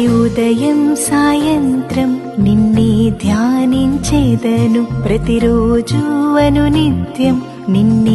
ప్రతి ఉదయం సాయంత్రం నిన్నే ధ్యానించేదను ప్రతిరోజు అను నిత్యం నిన్నే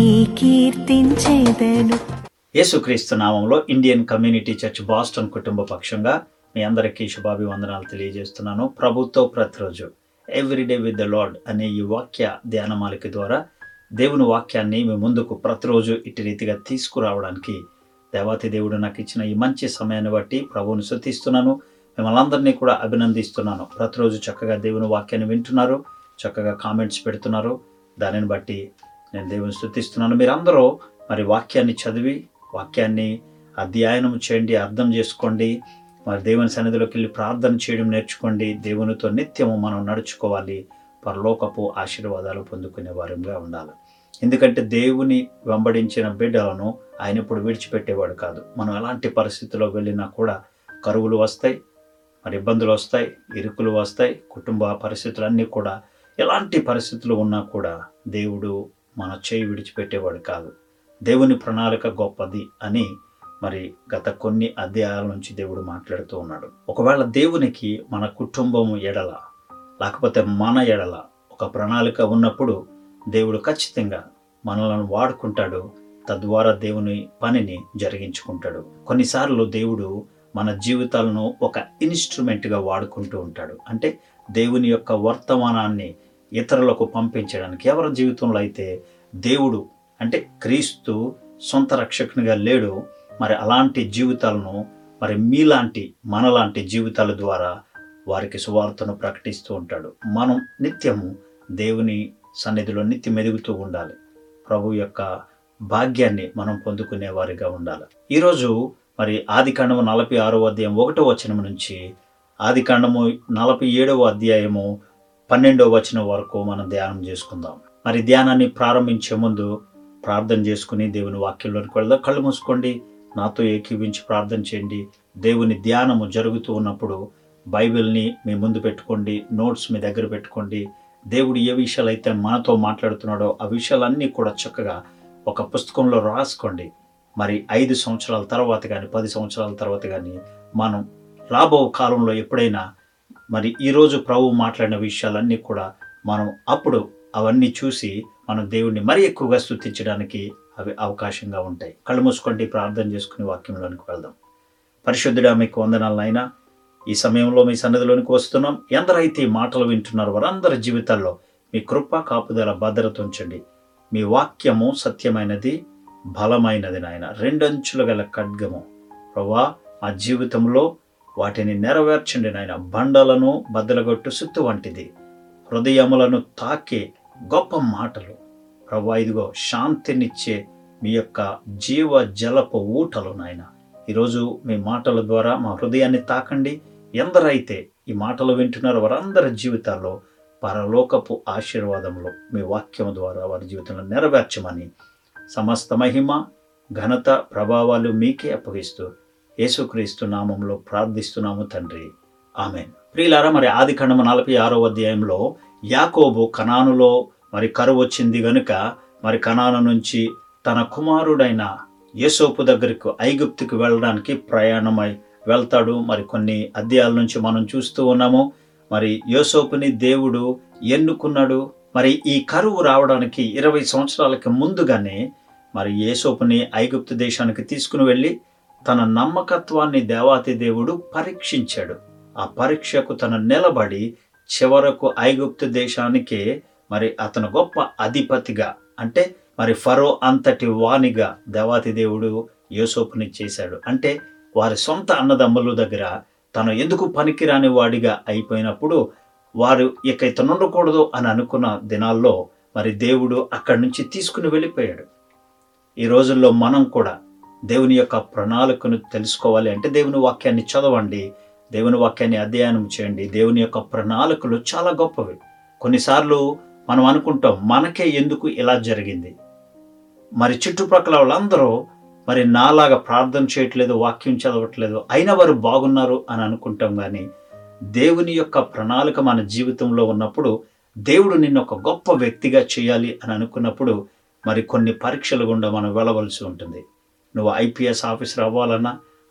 కీర్తించేదను యేసుక్రీస్తు నామంలో ఇండియన్ కమ్యూనిటీ చర్చ్ బాస్టన్ కుటుంబ పక్షంగా మీ అందరికీ శుభాభివందనాలు తెలియజేస్తున్నాను ప్రభుతో ప్రతిరోజు ఎవ్రీడే విత్ ద లార్డ్ అనే ఈ వాక్య ధ్యానమాలిక ద్వారా దేవుని వాక్యాన్ని మీ ముందుకు ప్రతిరోజు ఇటు రీతిగా తీసుకురావడానికి దేవాతి దేవుడు నాకు ఇచ్చిన ఈ మంచి సమయాన్ని బట్టి ప్రభువుని శుద్ధిస్తున్నాను మిమ్మల్ని అందరినీ కూడా అభినందిస్తున్నాను ప్రతిరోజు చక్కగా దేవుని వాక్యాన్ని వింటున్నారు చక్కగా కామెంట్స్ పెడుతున్నారు దానిని బట్టి నేను దేవుని స్థుతిస్తున్నాను మీరందరూ మరి వాక్యాన్ని చదివి వాక్యాన్ని అధ్యయనం చేయండి అర్థం చేసుకోండి మరి దేవుని సన్నిధిలోకి వెళ్ళి ప్రార్థన చేయడం నేర్చుకోండి దేవునితో నిత్యము మనం నడుచుకోవాలి పరలోకపు ఆశీర్వాదాలు పొందుకునే వారంగా ఉండాలి ఎందుకంటే దేవుని వెంబడించిన బిడ్డలను ఆయన ఇప్పుడు విడిచిపెట్టేవాడు కాదు మనం ఎలాంటి పరిస్థితుల్లో వెళ్ళినా కూడా కరువులు వస్తాయి మరి ఇబ్బందులు వస్తాయి ఇరుకులు వస్తాయి కుటుంబ పరిస్థితులన్నీ కూడా ఎలాంటి పరిస్థితులు ఉన్నా కూడా దేవుడు మన చేయి విడిచిపెట్టేవాడు కాదు దేవుని ప్రణాళిక గొప్పది అని మరి గత కొన్ని అధ్యాయాల నుంచి దేవుడు మాట్లాడుతూ ఉన్నాడు ఒకవేళ దేవునికి మన కుటుంబం ఎడల లేకపోతే మన ఎడల ఒక ప్రణాళిక ఉన్నప్పుడు దేవుడు ఖచ్చితంగా మనలను వాడుకుంటాడు తద్వారా దేవుని పనిని జరిగించుకుంటాడు కొన్నిసార్లు దేవుడు మన జీవితాలను ఒక ఇన్స్ట్రుమెంట్గా వాడుకుంటూ ఉంటాడు అంటే దేవుని యొక్క వర్తమానాన్ని ఇతరులకు పంపించడానికి ఎవరి జీవితంలో అయితే దేవుడు అంటే క్రీస్తు సొంత రక్షకునిగా లేడు మరి అలాంటి జీవితాలను మరి మీలాంటి మనలాంటి జీవితాల ద్వారా వారికి సువార్తను ప్రకటిస్తూ ఉంటాడు మనం నిత్యము దేవుని సన్నిధిలో నిత్యం ఎదుగుతూ ఉండాలి ప్రభు యొక్క భాగ్యాన్ని మనం పొందుకునే వారిగా ఉండాలి ఈరోజు మరి ఆది కాండము నలభై ఆరో అధ్యాయం ఒకటో వచనం నుంచి ఆది కాండము నలభై ఏడవ అధ్యాయము పన్నెండవ వచనం వరకు మనం ధ్యానం చేసుకుందాం మరి ధ్యానాన్ని ప్రారంభించే ముందు ప్రార్థన చేసుకుని దేవుని వాక్యంలోనికి వెళ్దాం కళ్ళు మూసుకోండి నాతో ఏకీవించి ప్రార్థన చేయండి దేవుని ధ్యానము జరుగుతూ ఉన్నప్పుడు బైబిల్ని మీ ముందు పెట్టుకోండి నోట్స్ మీ దగ్గర పెట్టుకోండి దేవుడు ఏ విషయాలు అయితే మనతో మాట్లాడుతున్నాడో ఆ విషయాలన్నీ కూడా చక్కగా ఒక పుస్తకంలో రాసుకోండి మరి ఐదు సంవత్సరాల తర్వాత కానీ పది సంవత్సరాల తర్వాత కానీ మనం రాబో కాలంలో ఎప్పుడైనా మరి ఈరోజు ప్రభు మాట్లాడిన విషయాలన్నీ కూడా మనం అప్పుడు అవన్నీ చూసి మనం దేవుణ్ణి మరీ ఎక్కువగా స్థుతించడానికి అవి అవకాశంగా ఉంటాయి కళ్ళు మూసుకోండి ప్రార్థన చేసుకుని వాక్యంలోనికి వెళ్దాం పరిశుద్ధుడా మీకు వందనాలనైనా ఈ సమయంలో మీ సన్నిధిలోనికి వస్తున్నాం ఎందరైతే ఈ మాటలు వింటున్నారో వారందరి జీవితాల్లో మీ కృప కాపుదల భద్రత ఉంచండి మీ వాక్యము సత్యమైనది బలమైనది నాయన రెండంచులు గల ఖడ్గము ప్రభా మా జీవితంలో వాటిని నెరవేర్చండి నాయన బండలను బద్దలగొట్టు సుత్తు వంటిది హృదయములను తాకే గొప్ప మాటలు ప్రభా ఇదిగో శాంతినిచ్చే మీ యొక్క జీవ జలపు ఊటలు నాయన ఈరోజు మీ మాటల ద్వారా మా హృదయాన్ని తాకండి ఎందరైతే ఈ మాటలు వింటున్నారో వారందరి జీవితాల్లో పరలోకపు ఆశీర్వాదంలో మీ వాక్యం ద్వారా వారి జీవితంలో నెరవేర్చమని సమస్త మహిమ ఘనత ప్రభావాలు మీకే అప్పగిస్తూ యేసుక్రీస్తు నామంలో ప్రార్థిస్తున్నాము తండ్రి ఆమెన్ ప్రియులారా మరి ఆది ఖండము నలభై ఆరో అధ్యాయంలో యాకోబు కనానులో మరి కరువు వచ్చింది గనుక మరి కనాను నుంచి తన కుమారుడైన యేసోపు దగ్గరకు ఐగుప్తుకు వెళ్ళడానికి ప్రయాణమై వెళ్తాడు మరి కొన్ని అధ్యాయాల నుంచి మనం చూస్తూ ఉన్నాము మరి యోసోపుని దేవుడు ఎన్నుకున్నాడు మరి ఈ కరువు రావడానికి ఇరవై సంవత్సరాలకి ముందుగానే మరి యేసోపుని ఐగుప్తు దేశానికి తీసుకుని వెళ్ళి తన నమ్మకత్వాన్ని దేవాతి దేవుడు పరీక్షించాడు ఆ పరీక్షకు తను నిలబడి చివరకు ఐగుప్తు దేశానికే మరి అతను గొప్ప అధిపతిగా అంటే మరి ఫరో అంతటి వాణిగా దేవాతి దేవుడు యోసోపుని చేశాడు అంటే వారి సొంత అన్నదమ్ముల దగ్గర తను ఎందుకు పనికిరాని వాడిగా అయిపోయినప్పుడు వారు ఇక ఇతను ఉండకూడదు అని అనుకున్న దినాల్లో మరి దేవుడు అక్కడి నుంచి తీసుకుని వెళ్ళిపోయాడు ఈ రోజుల్లో మనం కూడా దేవుని యొక్క ప్రణాళికను తెలుసుకోవాలి అంటే దేవుని వాక్యాన్ని చదవండి దేవుని వాక్యాన్ని అధ్యయనం చేయండి దేవుని యొక్క ప్రణాళికలు చాలా గొప్పవి కొన్నిసార్లు మనం అనుకుంటాం మనకే ఎందుకు ఇలా జరిగింది మరి చుట్టుప్రక్కల వాళ్ళందరూ మరి నాలాగా ప్రార్థన చేయట్లేదు వాక్యం చదవట్లేదు అయినా వారు బాగున్నారు అని అనుకుంటాం కానీ దేవుని యొక్క ప్రణాళిక మన జీవితంలో ఉన్నప్పుడు దేవుడు నిన్ను ఒక గొప్ప వ్యక్తిగా చేయాలి అని అనుకున్నప్పుడు మరి కొన్ని పరీక్షలు గుండా మనం వెళ్ళవలసి ఉంటుంది నువ్వు ఐపీఎస్ ఆఫీసర్ అవ్వాలన్నా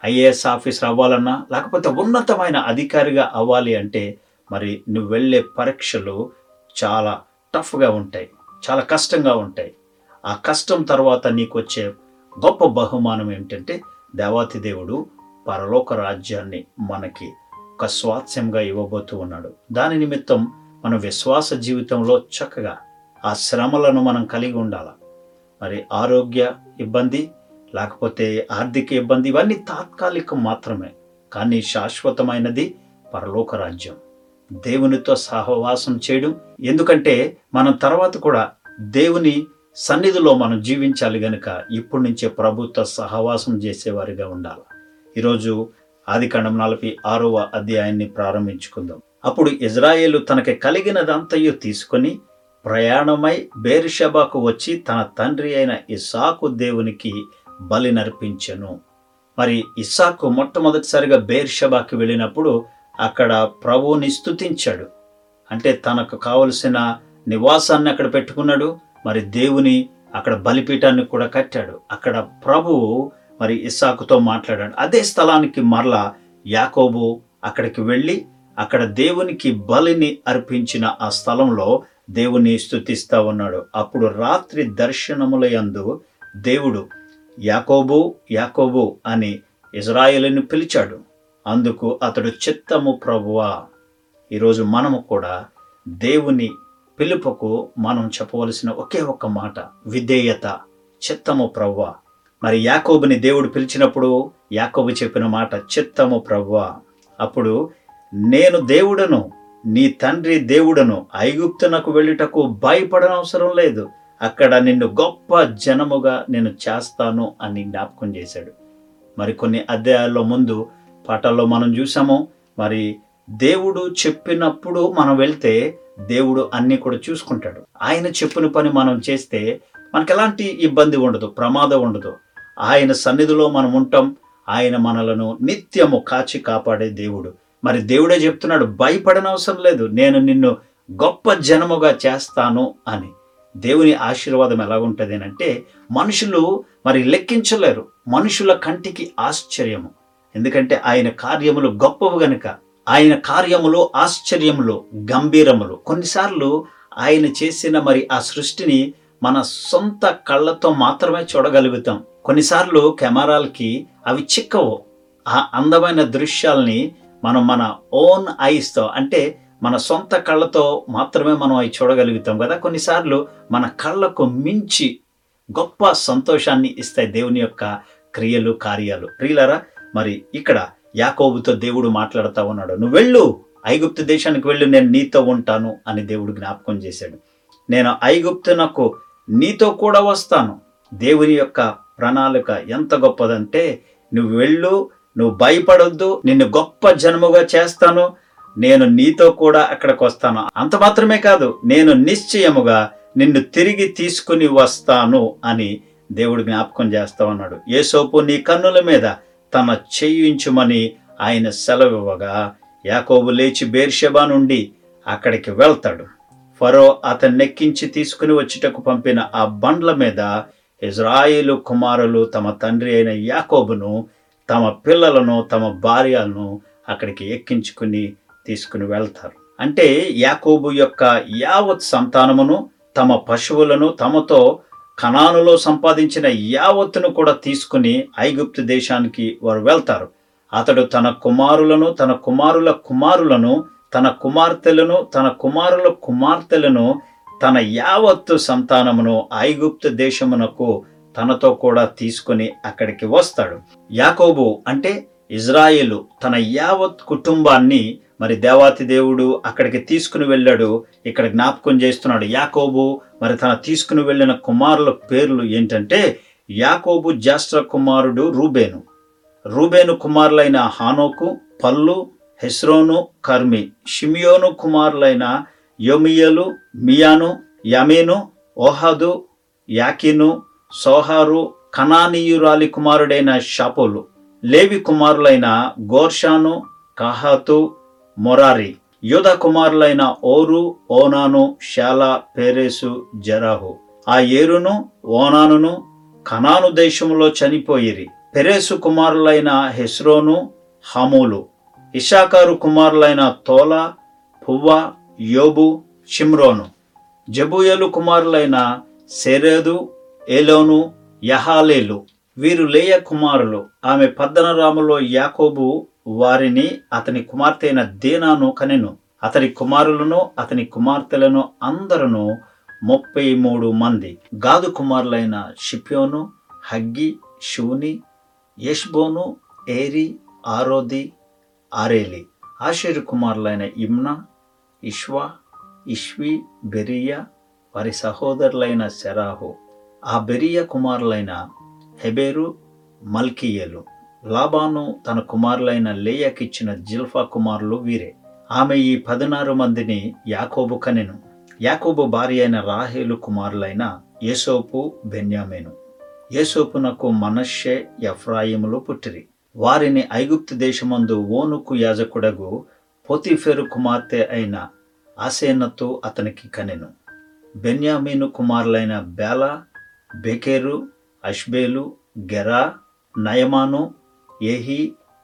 ఐఏఎస్ ఆఫీసర్ అవ్వాలన్నా లేకపోతే ఉన్నతమైన అధికారిగా అవ్వాలి అంటే మరి నువ్వు వెళ్ళే పరీక్షలు చాలా టఫ్గా ఉంటాయి చాలా కష్టంగా ఉంటాయి ఆ కష్టం తర్వాత నీకు వచ్చే గొప్ప బహుమానం ఏమిటంటే దేవాతి దేవుడు పరలోక రాజ్యాన్ని మనకి ఒక స్వాస్థ్యంగా ఇవ్వబోతూ ఉన్నాడు దాని నిమిత్తం మన విశ్వాస జీవితంలో చక్కగా ఆ శ్రమలను మనం కలిగి ఉండాలి మరి ఆరోగ్య ఇబ్బంది లేకపోతే ఆర్థిక ఇబ్బంది ఇవన్నీ తాత్కాలికం మాత్రమే కానీ శాశ్వతమైనది పరలోక రాజ్యం దేవునితో సహవాసం చేయడం ఎందుకంటే మనం తర్వాత కూడా దేవుని సన్నిధిలో మనం జీవించాలి గనుక ఇప్పటి నుంచే ప్రభుత్వ సహవాసం చేసేవారిగా ఉండాలి ఈరోజు ఆదికాండం నలభై ఆరవ అధ్యాయాన్ని ప్రారంభించుకుందాం అప్పుడు ఇజ్రాయేలు తనకి కలిగినదంతయు తీసుకొని ప్రయాణమై బేర్షబాకు వచ్చి తన తండ్రి అయిన ఇసాకు దేవునికి బలి నర్పించెను మరి ఇసాకు మొట్టమొదటిసారిగా బేర్షబాకి వెళ్ళినప్పుడు అక్కడ ప్రభువుని స్తుతించాడు అంటే తనకు కావలసిన నివాసాన్ని అక్కడ పెట్టుకున్నాడు మరి దేవుని అక్కడ బలిపీఠాన్ని కూడా కట్టాడు అక్కడ ప్రభువు మరి ఇస్సాకుతో మాట్లాడాడు అదే స్థలానికి మరలా యాకోబు అక్కడికి వెళ్ళి అక్కడ దేవునికి బలిని అర్పించిన ఆ స్థలంలో దేవుని స్తుతిస్తా ఉన్నాడు అప్పుడు రాత్రి దర్శనముల యందు దేవుడు యాకోబు యాకోబు అని ఇజ్రాయేలుని పిలిచాడు అందుకు అతడు చిత్తము ప్రభువా ఈరోజు మనము కూడా దేవుని పిలుపుకు మనం చెప్పవలసిన ఒకే ఒక్క మాట విధేయత చిత్తము ప్రవ్వ మరి యాకోబుని దేవుడు పిలిచినప్పుడు యాకోబు చెప్పిన మాట చిత్తము ప్రవ్వ అప్పుడు నేను దేవుడను నీ తండ్రి దేవుడను ఐగుప్తునకు వెళ్ళుటకు భయపడనవసరం లేదు అక్కడ నిన్ను గొప్ప జనముగా నేను చేస్తాను అని జ్ఞాపకం చేశాడు మరి కొన్ని అధ్యాయాల్లో ముందు పాఠాల్లో మనం చూసాము మరి దేవుడు చెప్పినప్పుడు మనం వెళ్తే దేవుడు అన్ని కూడా చూసుకుంటాడు ఆయన చెప్పిన పని మనం చేస్తే మనకి ఎలాంటి ఇబ్బంది ఉండదు ప్రమాదం ఉండదు ఆయన సన్నిధిలో మనం ఉంటాం ఆయన మనలను నిత్యము కాచి కాపాడే దేవుడు మరి దేవుడే చెప్తున్నాడు భయపడనవసరం లేదు నేను నిన్ను గొప్ప జనముగా చేస్తాను అని దేవుని ఆశీర్వాదం ఎలా ఉంటుంది అంటే మనుషులు మరి లెక్కించలేరు మనుషుల కంటికి ఆశ్చర్యము ఎందుకంటే ఆయన కార్యములు గొప్పవు గనుక ఆయన కార్యములు ఆశ్చర్యములు గంభీరములు కొన్నిసార్లు ఆయన చేసిన మరి ఆ సృష్టిని మన సొంత కళ్ళతో మాత్రమే చూడగలుగుతాం కొన్నిసార్లు కెమెరాలకి అవి చిక్కవు ఆ అందమైన దృశ్యాల్ని మనం మన ఓన్ ఐస్తో అంటే మన సొంత కళ్ళతో మాత్రమే మనం అవి చూడగలుగుతాం కదా కొన్నిసార్లు మన కళ్ళకు మించి గొప్ప సంతోషాన్ని ఇస్తాయి దేవుని యొక్క క్రియలు కార్యాలు ప్రియులరా మరి ఇక్కడ యాకోబుతో దేవుడు మాట్లాడుతూ ఉన్నాడు నువ్వు వెళ్ళు ఐగుప్తు దేశానికి వెళ్ళు నేను నీతో ఉంటాను అని దేవుడు జ్ఞాపకం చేశాడు నేను ఐగుప్తునకు నీతో కూడా వస్తాను దేవుని యొక్క ప్రణాళిక ఎంత గొప్పదంటే నువ్వు వెళ్ళు నువ్వు భయపడొద్దు నిన్ను గొప్ప జన్మగా చేస్తాను నేను నీతో కూడా అక్కడికి వస్తాను అంత మాత్రమే కాదు నేను నిశ్చయముగా నిన్ను తిరిగి తీసుకుని వస్తాను అని దేవుడు జ్ఞాపకం చేస్తా ఉన్నాడు ఏసోపు నీ కన్నుల మీద తన చేయించుమని ఆయన సెలవివ్వగా యాకోబు లేచి బేర్షెబా నుండి అక్కడికి వెళ్తాడు ఫరో అతన్ని ఎక్కించి తీసుకుని వచ్చుటకు పంపిన ఆ బండ్ల మీద ఇజ్రాయేలు కుమారులు తమ తండ్రి అయిన యాకోబును తమ పిల్లలను తమ భార్యలను అక్కడికి ఎక్కించుకుని తీసుకుని వెళ్తారు అంటే యాకోబు యొక్క యావత్ సంతానమును తమ పశువులను తమతో కణానులో సంపాదించిన యావత్తును కూడా తీసుకుని ఐగుప్తు దేశానికి వారు వెళ్తారు అతడు తన కుమారులను తన కుమారుల కుమారులను తన కుమార్తెలను తన కుమారుల కుమార్తెలను తన యావత్తు సంతానమును ఐగుప్తు దేశమునకు తనతో కూడా తీసుకుని అక్కడికి వస్తాడు యాకోబు అంటే ఇజ్రాయేలు తన యావత్ కుటుంబాన్ని మరి దేవాతి దేవుడు అక్కడికి తీసుకుని వెళ్ళాడు ఇక్కడ జ్ఞాపకం చేస్తున్నాడు యాకోబు మరి తన తీసుకుని వెళ్ళిన కుమారుల పేర్లు ఏంటంటే యాకోబు జ్యేష్ఠ కుమారుడు రూబేను రూబేను కుమారులైన హానోకు పల్లు హెస్రోను కర్మి షిమియోను కుమారులైన యొమియలు మియాను యమీను ఓహదు యాకిను సోహారు కనానీయురాలి కుమారుడైన షాపోలు లేవి కుమారులైన గోర్షాను కహాతు మొరారి యోధ కుమారులైన ఓరు ఓనాను శాలా పేరేసు జరాహు ఆ ఏరును ఓనానును కనాను దేశములో చనిపోయిరి పెరేసు కుమారులైన హెస్రోను హమూలు ఇషాకారు కుమారులైన తోల పువ్వ యోబు షిమ్రోను జబూయలు కుమారులైన సెరేదు ఏలోను యహాలేలు వీరు లేయ కుమారులు ఆమె పద్దనరాములో యాకోబు వారిని అతని కుమార్తె అయిన దీనాను కనెను అతని కుమారులను అతని కుమార్తెలను అందరును ముప్పై మూడు మంది గాదు కుమారులైన షిప్యోను huggy షూని Ezbon Eri Arodi Areli Asher కుమారులైన ఇమ్నా ఇష్వా ఇష్వి బెరియా వారి సహోదరులైన సెరాహు ఆ బెరియ కుమారులైన హెబేరు మల్కీయలు లాబాను తన కుమారులైన లేయకిచ్చిన జిల్ఫా కుమారులు వీరే ఆమె ఈ పదినారు మందిని యాకోబు కనెను యాకోబు భార్య అయిన రాహేలు కుమారులైన యేసోపు బెన్యామేను యేసోపునకు మనష్షే ఎఫ్రాయిములు పుట్టిరి వారిని ఐగుప్తు దేశమందు ఓనుకు యాజకుడగు పోతిఫెరు కుమార్తె అయిన ఆసేనతో అతనికి కనెను బెన్యామీను కుమారులైన బేల బెకెరు అష్బేలు గెరా నయమాను ఏహి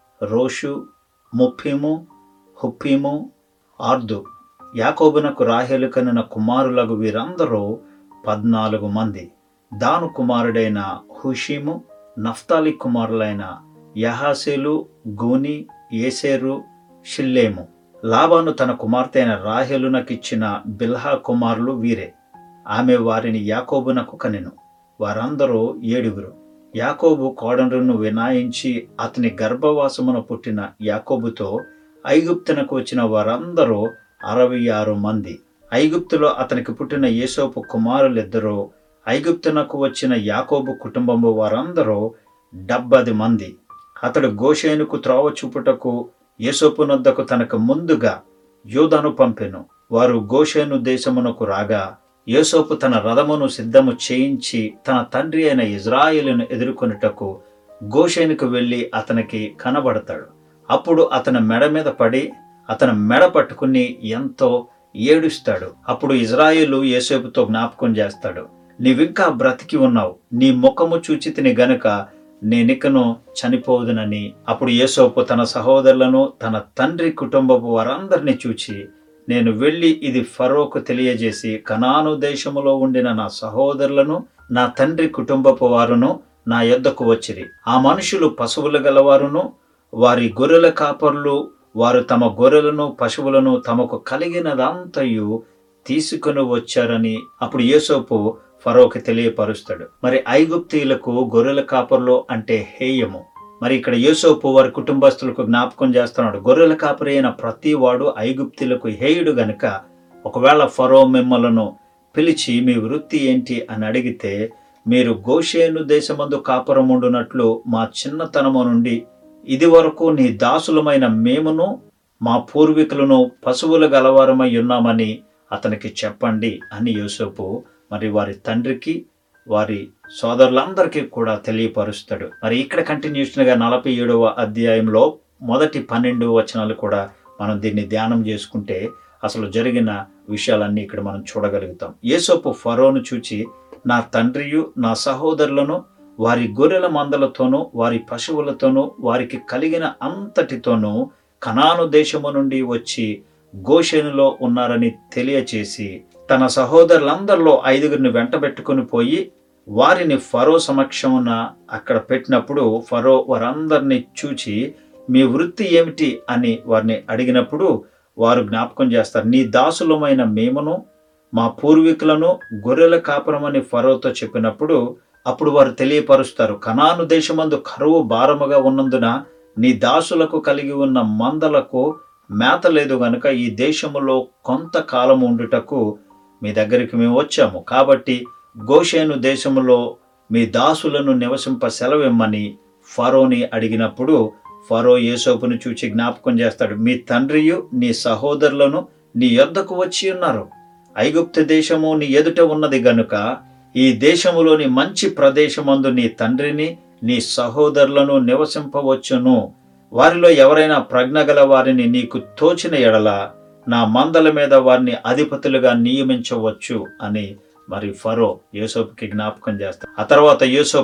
రోషు ముఫిము హుప్పిము ఆర్దు యాకోబునకు రాహేలు కనిన కుమారులకు వీరందరూ పద్నాలుగు మంది దాను కుమారుడైన హుషీము నఫ్తాలి కుమారులైన యహాసేలు గూని ఏసేరు షిల్లేము లాబాను తన కుమార్తె అయిన రాహేలునకిచ్చిన బిల్హా కుమారులు వీరే ఆమె వారిని యాకోబునకు కనెను వారందరూ ఏడుగురు యాకోబు కోడనును వినాయించి అతని గర్భవాసమున పుట్టిన యాకోబుతో ఐగుప్తునకు వచ్చిన వారందరూ అరవై ఆరు మంది ఐగుప్తులో అతనికి పుట్టిన యేసోపు కుమారులిద్దరూ ఐగుప్తునకు వచ్చిన యాకోబు కుటుంబము వారందరూ డెబ్బది మంది అతడు గోషేనుకు త్రోవ చూపుటకు యేసోపునొద్దకు తనకు ముందుగా యూదను పంపెను వారు గోషేను దేశమునకు రాగా యోసోపు తన రథమును సిద్ధము చేయించి తన తండ్రి అయిన ఇజ్రాయేలును ఎదుర్కొనుటకు గోషేనుకు వెళ్ళి అతనికి కనబడతాడు అప్పుడు అతని మెడ మీద పడి అతని మెడ పట్టుకుని ఎంతో ఏడుస్తాడు అప్పుడు ఇజ్రాయేలు యేసేపుతో జ్ఞాపకం చేస్తాడు నీవింకా బ్రతికి ఉన్నావు నీ ముఖము చూచితిని గనుక నేనికను చనిపోదునని అప్పుడు యేసోపు తన సహోదరులను తన తండ్రి కుటుంబపు వారందరినీ చూచి నేను వెళ్ళి ఇది ఫరోకు తెలియజేసి కనాను దేశములో ఉండిన నా సహోదరులను నా తండ్రి కుటుంబపు వారును నా యొద్దకు వచ్చిరి ఆ మనుషులు పశువులు గలవారును వారి గొర్రెల కాపర్లు వారు తమ గొర్రెలను పశువులను తమకు కలిగినదంతయు తీసుకుని వచ్చారని అప్పుడు యేసోపు ఫరోకి తెలియపరుస్తాడు మరి ఐగుప్తీయులకు గొర్రెల కాపర్లు అంటే హేయము మరి ఇక్కడ యోసోపు వారి కుటుంబస్తులకు జ్ఞాపకం చేస్తున్నాడు గొర్రెల కాపరి అయిన ప్రతి వాడు ఐగుప్తులకు హేయుడు గనుక ఒకవేళ ఫరో మిమ్మలను పిలిచి మీ వృత్తి ఏంటి అని అడిగితే మీరు గోషేను దేశమందు కాపురముండునట్లు మా చిన్నతనము నుండి ఇది వరకు నీ దాసులమైన మేమును మా పూర్వీకులను పశువులు గలవారమై ఉన్నామని అతనికి చెప్పండి అని యోసేపు మరి వారి తండ్రికి వారి సోదరులందరికీ కూడా తెలియపరుస్తాడు మరి ఇక్కడ కంటిన్యూషన్గా నలభై ఏడవ అధ్యాయంలో మొదటి పన్నెండు వచనాలు కూడా మనం దీన్ని ధ్యానం చేసుకుంటే అసలు జరిగిన విషయాలన్నీ ఇక్కడ మనం చూడగలుగుతాం యేసోపు ఫరోను చూచి నా తండ్రియు నా సహోదరులను వారి గొర్రెల మందలతోనూ వారి పశువులతోనూ వారికి కలిగిన అంతటితోనూ కనాను దేశము నుండి వచ్చి గోషెనులో ఉన్నారని తెలియచేసి తన సహోదరులందరిలో ఐదుగురిని వెంటబెట్టుకుని పోయి వారిని ఫరో సమక్షమున అక్కడ పెట్టినప్పుడు ఫరో వారందరిని చూచి మీ వృత్తి ఏమిటి అని వారిని అడిగినప్పుడు వారు జ్ఞాపకం చేస్తారు నీ దాసులమైన మేమును మా పూర్వీకులను గొర్రెల కాపురమని ఫరోతో చెప్పినప్పుడు అప్పుడు వారు తెలియపరుస్తారు కనాను దేశమందు కరువు భారముగా ఉన్నందున నీ దాసులకు కలిగి ఉన్న మందలకు మేత లేదు గనుక ఈ దేశములో కొంతకాలం ఉండుటకు మీ దగ్గరికి మేము వచ్చాము కాబట్టి గోషేను దేశములో మీ దాసులను నివసింప సెలవిమ్మని ఫరోని అడిగినప్పుడు ఫరో యేసోపును చూచి జ్ఞాపకం చేస్తాడు మీ తండ్రియు నీ సహోదరులను నీ యొద్దకు వచ్చి ఉన్నారు ఐగుప్తు దేశము నీ ఎదుట ఉన్నది గనుక ఈ దేశములోని మంచి ప్రదేశమందు నీ తండ్రిని నీ సహోదరులను నివసింపవచ్చును వారిలో ఎవరైనా ప్రజ్ఞ గల వారిని నీకు తోచిన ఎడల నా మందల మీద వారిని అధిపతులుగా నియమించవచ్చు అని మరి ఫరో యూసోపుకి జ్ఞాపకం చేస్తాడు ఆ తర్వాత యూసోపు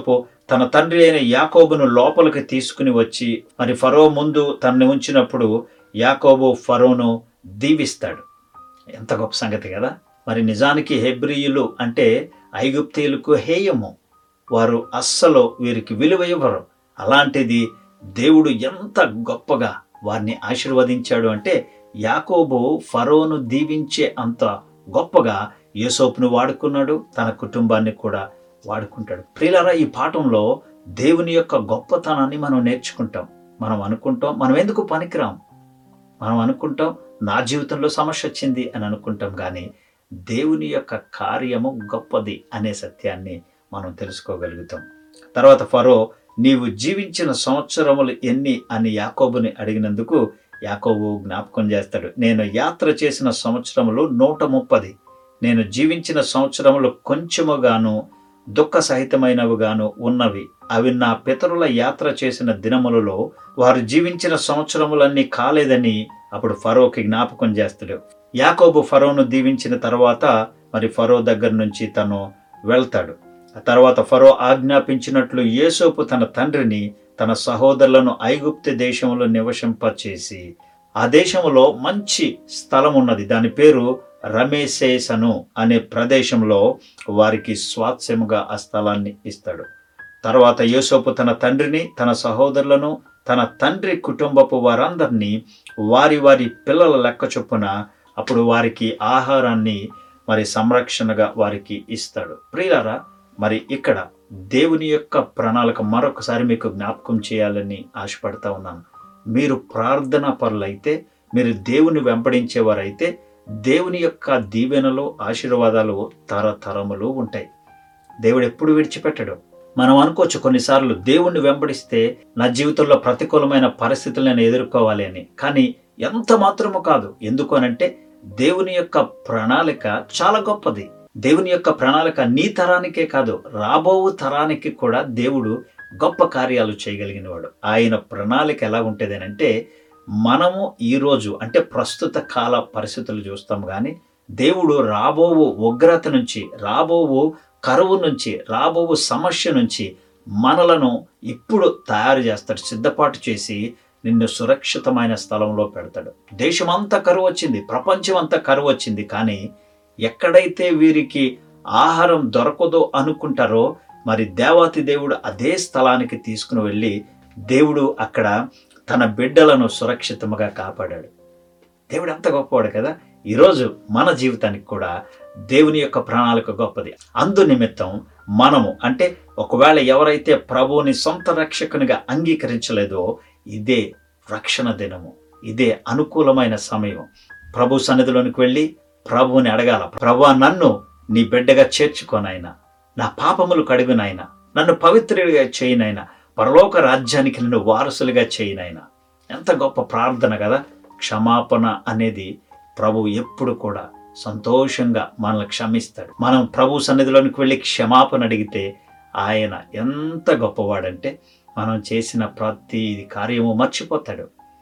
తన తండ్రి అయిన యాకోబును లోపలికి తీసుకుని వచ్చి మరి ఫరో ముందు తనని ఉంచినప్పుడు యాకోబు ఫరోను దీవిస్తాడు ఎంత గొప్ప సంగతి కదా మరి నిజానికి హెబ్రియులు అంటే ఐగుప్తీయులకు హేయము వారు అస్సలు వీరికి విలువ ఇవ్వరు అలాంటిది దేవుడు ఎంత గొప్పగా వారిని ఆశీర్వదించాడు అంటే యాకోబు ఫరోను దీవించే అంత గొప్పగా యేసోపును వాడుకున్నాడు తన కుటుంబాన్ని కూడా వాడుకుంటాడు ప్రియులారా ఈ పాఠంలో దేవుని యొక్క గొప్పతనాన్ని మనం నేర్చుకుంటాం మనం అనుకుంటాం మనం ఎందుకు పనికిరాం మనం అనుకుంటాం నా జీవితంలో సమస్య వచ్చింది అని అనుకుంటాం కానీ దేవుని యొక్క కార్యము గొప్పది అనే సత్యాన్ని మనం తెలుసుకోగలుగుతాం తర్వాత ఫరో నీవు జీవించిన సంవత్సరములు ఎన్ని అని యాకోబుని అడిగినందుకు యాకోబు జ్ఞాపకం చేస్తాడు నేను యాత్ర చేసిన సంవత్సరములు నూట ముప్పది నేను జీవించిన సంవత్సరములు కొంచెముగాను దుఃఖ సహితమైనవిగాను ఉన్నవి అవి నా పితరుల యాత్ర చేసిన దినములలో వారు జీవించిన సంవత్సరములన్నీ కాలేదని అప్పుడు ఫరోకి జ్ఞాపకం చేస్తాడు యాకోబు ఫరోను దీవించిన తర్వాత మరి ఫరో దగ్గర నుంచి తను వెళ్తాడు ఆ తర్వాత ఫరో ఆజ్ఞాపించినట్లు యేసోపు తన తండ్రిని తన సహోదరులను ఐగుప్తు దేశంలో నివసింపచేసి ఆ దేశంలో మంచి స్థలం ఉన్నది దాని పేరు రమేశేసను అనే ప్రదేశంలో వారికి స్వాత్స్యముగా ఆ స్థలాన్ని ఇస్తాడు తర్వాత యోసోపు తన తండ్రిని తన సహోదరులను తన తండ్రి కుటుంబపు వారందరినీ వారి వారి పిల్లల లెక్క చొప్పున అప్పుడు వారికి ఆహారాన్ని మరి సంరక్షణగా వారికి ఇస్తాడు ప్రియులారా మరి ఇక్కడ దేవుని యొక్క ప్రణాళిక మరొకసారి మీకు జ్ఞాపకం చేయాలని ఆశపడతా ఉన్నాను మీరు ప్రార్థనా పరులైతే మీరు దేవుని వెంబడించేవారైతే దేవుని యొక్క దీవెనలు ఆశీర్వాదాలు తరతరములు ఉంటాయి దేవుడు ఎప్పుడు విడిచిపెట్టడు మనం అనుకోవచ్చు కొన్నిసార్లు దేవుణ్ణి వెంబడిస్తే నా జీవితంలో ప్రతికూలమైన పరిస్థితులను నేను ఎదుర్కోవాలి అని కానీ ఎంత మాత్రము కాదు ఎందుకు అనంటే దేవుని యొక్క ప్రణాళిక చాలా గొప్పది దేవుని యొక్క ప్రణాళిక నీ తరానికే కాదు రాబోవు తరానికి కూడా దేవుడు గొప్ప కార్యాలు చేయగలిగినవాడు ఆయన ప్రణాళిక ఎలా ఉంటుంది అంటే మనము ఈరోజు అంటే ప్రస్తుత కాల పరిస్థితులు చూస్తాం కానీ దేవుడు రాబోవు ఉగ్రత నుంచి రాబోవు కరువు నుంచి రాబోవు సమస్య నుంచి మనలను ఇప్పుడు తయారు చేస్తాడు సిద్ధపాటు చేసి నిన్ను సురక్షితమైన స్థలంలో పెడతాడు దేశమంతా కరువు వచ్చింది ప్రపంచం అంతా కరువు వచ్చింది కానీ ఎక్కడైతే వీరికి ఆహారం దొరకదో అనుకుంటారో మరి దేవాతి దేవుడు అదే స్థలానికి తీసుకుని వెళ్ళి దేవుడు అక్కడ తన బిడ్డలను సురక్షితముగా కాపాడాడు దేవుడు ఎంత గొప్పవాడు కదా ఈరోజు మన జీవితానికి కూడా దేవుని యొక్క ప్రణాళిక గొప్పది అందు నిమిత్తం మనము అంటే ఒకవేళ ఎవరైతే ప్రభువుని సొంత రక్షకునిగా అంగీకరించలేదో ఇదే రక్షణ దినము ఇదే అనుకూలమైన సమయం ప్రభు సన్నిధిలోనికి వెళ్ళి ప్రభువుని అడగాల ప్రభు నన్ను నీ బిడ్డగా చేర్చుకోనైనా నా పాపములు కడుగునైనా నన్ను పవిత్రుడిగా చేయనైనా పరలోక రాజ్యానికి నన్ను వారసులుగా చేయనైనా ఎంత గొప్ప ప్రార్థన కదా క్షమాపణ అనేది ప్రభు ఎప్పుడు కూడా సంతోషంగా మనల్ని క్షమిస్తాడు మనం ప్రభు సన్నిధిలోనికి వెళ్ళి క్షమాపణ అడిగితే ఆయన ఎంత గొప్పవాడంటే మనం చేసిన ప్రతి కార్యము మర్చిపోతాడు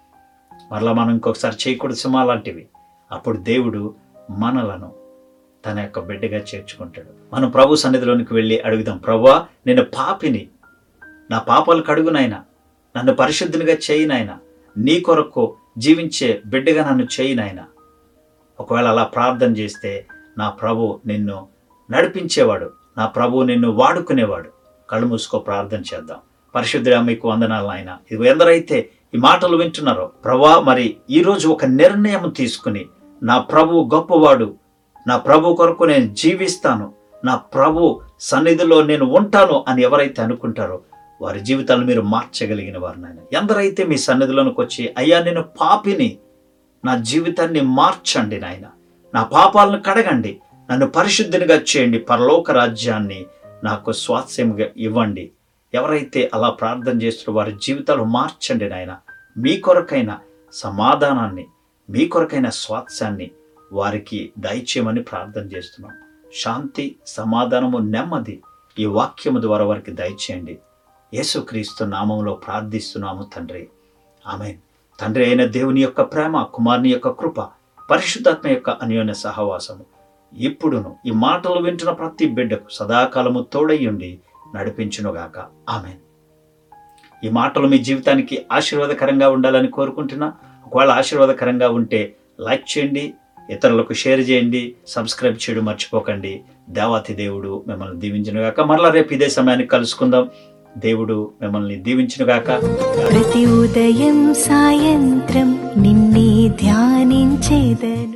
మరలా మనం ఇంకొకసారి చేయకూడదు సుమా లాంటివి అప్పుడు దేవుడు మనలను తన యొక్క బిడ్డగా చేర్చుకుంటాడు మనం ప్రభు సన్నిధిలోనికి వెళ్ళి అడుగుదాం ప్రభువా నేను పాపిని నా పాపాలు కడుగునైనా నన్ను పరిశుద్ధునిగా చేయనైనా నీ కొరకు జీవించే బిడ్డగా నన్ను చేయనైనా ఒకవేళ అలా ప్రార్థన చేస్తే నా ప్రభు నిన్ను నడిపించేవాడు నా ప్రభు నిన్ను వాడుకునేవాడు కళ్ళు మూసుకో ప్రార్థన చేద్దాం పరిశుద్ధుడా మీకు వందనాలు ఆయన ఇది ఎందరైతే ఈ మాటలు వింటున్నారో ప్రభా మరి ఈరోజు ఒక నిర్ణయం తీసుకుని నా ప్రభు గొప్పవాడు నా ప్రభు కొరకు నేను జీవిస్తాను నా ప్రభు సన్నిధిలో నేను ఉంటాను అని ఎవరైతే అనుకుంటారో వారి జీవితాలను మీరు మార్చగలిగిన వారు నాయన ఎందరైతే మీ సన్నిధిలోనికి వచ్చి అయ్యా నేను పాపిని నా జీవితాన్ని మార్చండి నాయన నా పాపాలను కడగండి నన్ను పరిశుద్ధినిగా చేయండి పరలోక రాజ్యాన్ని నాకు స్వాస్యంగా ఇవ్వండి ఎవరైతే అలా ప్రార్థన చేస్తున్న వారి జీవితాలు మార్చండి నాయన మీ కొరకైన సమాధానాన్ని మీ కొరకైన స్వాస్యాన్ని వారికి దయచేయమని ప్రార్థన చేస్తున్నాం శాంతి సమాధానము నెమ్మది ఈ వాక్యము ద్వారా వారికి దయచేయండి యేసుక్రీస్తు నామంలో ప్రార్థిస్తున్నాము తండ్రి ఆమె తండ్రి అయిన దేవుని యొక్క ప్రేమ కుమారుని యొక్క కృప పరిశుద్ధాత్మ యొక్క అన్యోన్య సహవాసము ఇప్పుడును ఈ మాటలు వింటున్న ప్రతి బిడ్డకు సదాకాలము తోడయ్యుండి నడిపించునుగాక ఆమె ఈ మాటలు మీ జీవితానికి ఆశీర్వాదకరంగా ఉండాలని కోరుకుంటున్నా ఒకవేళ ఆశీర్వాదకరంగా ఉంటే లైక్ చేయండి ఇతరులకు షేర్ చేయండి సబ్స్క్రైబ్ చేయడం మర్చిపోకండి దేవాతి దేవుడు మిమ్మల్ని దీవించునుగాక మరలా రేపు ఇదే సమయానికి కలుసుకుందాం దేవుడు మిమ్మల్ని దీవించునుగాక ప్రతి ఉదయం సాయంత్రం నిన్నే ధ్యానించేదను